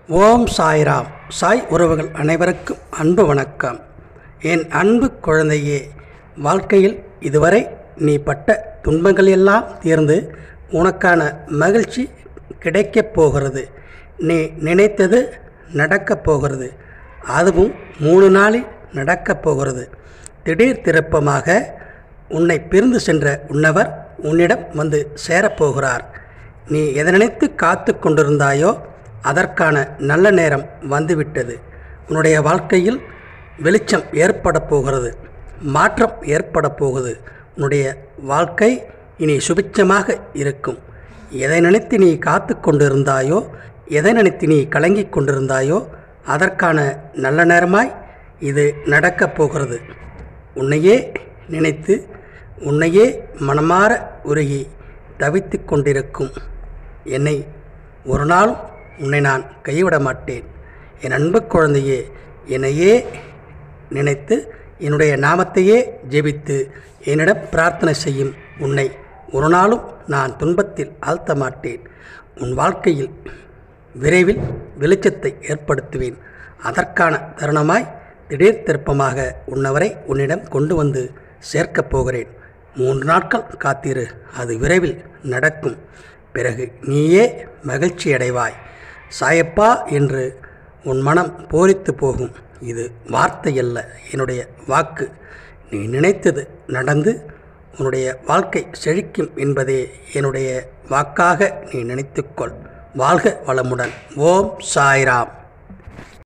ஓம் சாய்ராம் சாய் உறவுகள் அனைவருக்கும் அன்பு வணக்கம் என் அன்பு குழந்தையே வாழ்க்கையில் இதுவரை நீ பட்ட துன்பங்கள் எல்லாம் தீர்ந்து உனக்கான மகிழ்ச்சி கிடைக்கப் போகிறது நீ நினைத்தது நடக்கப் போகிறது அதுவும் மூணு நாளில் நடக்கப் போகிறது திடீர் திருப்பமாக உன்னை பிரிந்து சென்ற உன்னவர் உன்னிடம் வந்து சேரப்போகிறார் நீ எதை நினைத்து காத்து கொண்டிருந்தாயோ அதற்கான நல்ல நேரம் வந்துவிட்டது உன்னுடைய வாழ்க்கையில் வெளிச்சம் ஏற்பட போகிறது மாற்றம் ஏற்பட போகுது உன்னுடைய வாழ்க்கை இனி சுபிச்சமாக இருக்கும் எதை நினைத்து நீ காத்து கொண்டிருந்தாயோ எதை நினைத்து நீ கலங்கிக் கொண்டிருந்தாயோ அதற்கான நல்ல நேரமாய் இது நடக்கப் போகிறது உன்னையே நினைத்து உன்னையே மனமாற உருகி தவித்து கொண்டிருக்கும் என்னை ஒரு நாளும் உன்னை நான் கைவிட மாட்டேன் என் அன்பு குழந்தையே என்னையே நினைத்து என்னுடைய நாமத்தையே ஜெபித்து என்னிடம் பிரார்த்தனை செய்யும் உன்னை ஒரு நாளும் நான் துன்பத்தில் ஆழ்த்த மாட்டேன் உன் வாழ்க்கையில் விரைவில் வெளிச்சத்தை ஏற்படுத்துவேன் அதற்கான தருணமாய் திடீர் திருப்பமாக உன்னவரை உன்னிடம் கொண்டு வந்து சேர்க்கப் போகிறேன் மூன்று நாட்கள் காத்திரு அது விரைவில் நடக்கும் பிறகு நீயே மகிழ்ச்சி அடைவாய் சாயப்பா என்று உன் மனம் பூரித்து போகும் இது வார்த்தையல்ல என்னுடைய வாக்கு நீ நினைத்தது நடந்து உன்னுடைய வாழ்க்கை செழிக்கும் என்பதே என்னுடைய வாக்காக நீ நினைத்துக்கொள் வாழ்க வளமுடன் ஓம் சாய்ராம்